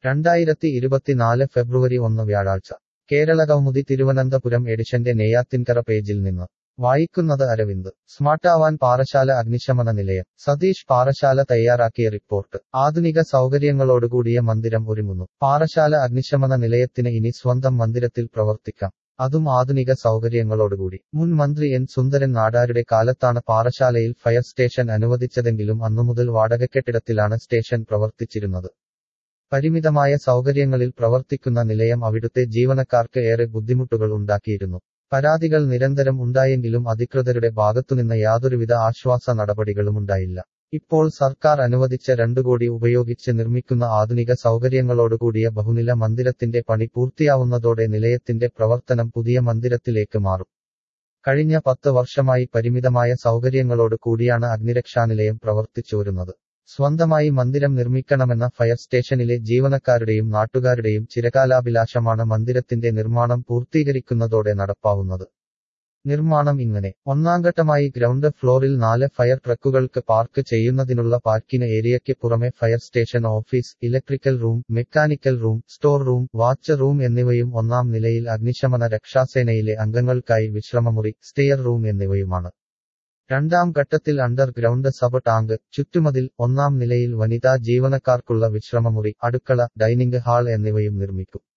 രണ്ടായിരത്തി ഇരുപത്തിനാല് ഫെബ്രുവരി ഒന്ന് വ്യാഴാഴ്ച കേരള കൗമുദി തിരുവനന്തപുരം എഡിഷന്റെ നെയ്യാത്തിൻകര പേജിൽ നിന്ന് വായിക്കുന്നത് അരവിന്ദ് സ്മാർട്ടാവാൻ പാറശാല അഗ്നിശമന നിലയം സതീഷ് പാറശാല തയ്യാറാക്കിയ റിപ്പോർട്ട് ആധുനിക സൗകര്യങ്ങളോടുകൂടിയ മന്ദിരം ഒരുങ്ങുന്നു പാറശാല അഗ്നിശമന നിലയത്തിന് ഇനി സ്വന്തം മന്ദിരത്തിൽ പ്രവർത്തിക്കാം അതും ആധുനിക സൗകര്യങ്ങളോടുകൂടി മുൻ മന്ത്രി എൻ സുന്ദരൻ നാടാരുടെ കാലത്താണ് പാറശാലയിൽ ഫയർ സ്റ്റേഷൻ അനുവദിച്ചതെങ്കിലും അന്നുമുതൽ വാടകക്കെട്ടിടത്തിലാണ് സ്റ്റേഷൻ പ്രവർത്തിച്ചിരുന്നത് പരിമിതമായ സൗകര്യങ്ങളിൽ പ്രവർത്തിക്കുന്ന നിലയം അവിടുത്തെ ജീവനക്കാർക്ക് ഏറെ ബുദ്ധിമുട്ടുകൾ ഉണ്ടാക്കിയിരുന്നു പരാതികൾ നിരന്തരം ഉണ്ടായെങ്കിലും അധികൃതരുടെ ഭാഗത്തുനിന്ന് യാതൊരുവിധ ആശ്വാസ നടപടികളുമുണ്ടായില്ല ഇപ്പോൾ സർക്കാർ അനുവദിച്ച രണ്ടു കോടി ഉപയോഗിച്ച് നിർമ്മിക്കുന്ന ആധുനിക സൗകര്യങ്ങളോടുകൂടിയ ബഹുനില മന്ദിരത്തിന്റെ പണി പൂർത്തിയാവുന്നതോടെ നിലയത്തിന്റെ പ്രവർത്തനം പുതിയ മന്ദിരത്തിലേക്ക് മാറും കഴിഞ്ഞ പത്ത് വർഷമായി പരിമിതമായ സൗകര്യങ്ങളോട് കൂടിയാണ് അഗ്നിരക്ഷാനിലയം പ്രവർത്തിച്ചുവരുന്നത് സ്വന്തമായി മന്ദിരം നിർമ്മിക്കണമെന്ന ഫയർ സ്റ്റേഷനിലെ ജീവനക്കാരുടെയും നാട്ടുകാരുടെയും ചിരകാലാഭിലാഷമാണ് മന്ദിരത്തിന്റെ നിർമ്മാണം പൂർത്തീകരിക്കുന്നതോടെ നടപ്പാവുന്നത് നിർമ്മാണം ഇങ്ങനെ ഒന്നാംഘട്ടമായി ഗ്രൗണ്ട് ഫ്ലോറിൽ നാല് ഫയർ ട്രക്കുകൾക്ക് പാർക്ക് ചെയ്യുന്നതിനുള്ള പാർക്കിന് ഏരിയയ്ക്ക് പുറമെ fire station office electrical room mechanical room store room watch room എന്നിവയും ഒന്നാം നിലയിൽ അഗ്നിശമന രക്ഷാസേനയിലെ അംഗങ്ങൾക്കായി വിശ്രമമുറി സ്റ്റെയർ റൂം എന്നിവയുമാണ് രണ്ടാം ഘട്ടത്തിൽ അണ്ടർഗ്രൗണ്ട് സബ് ടാങ്ക് ചുറ്റുമതിൽ ഒന്നാം നിലയിൽ വനിതാ ജീവനക്കാർക്കുള്ള വിശ്രമമുറി അടുക്കള ഡൈനിംഗ് ഹാൾ എന്നിവയും നിർമ്മിക്കും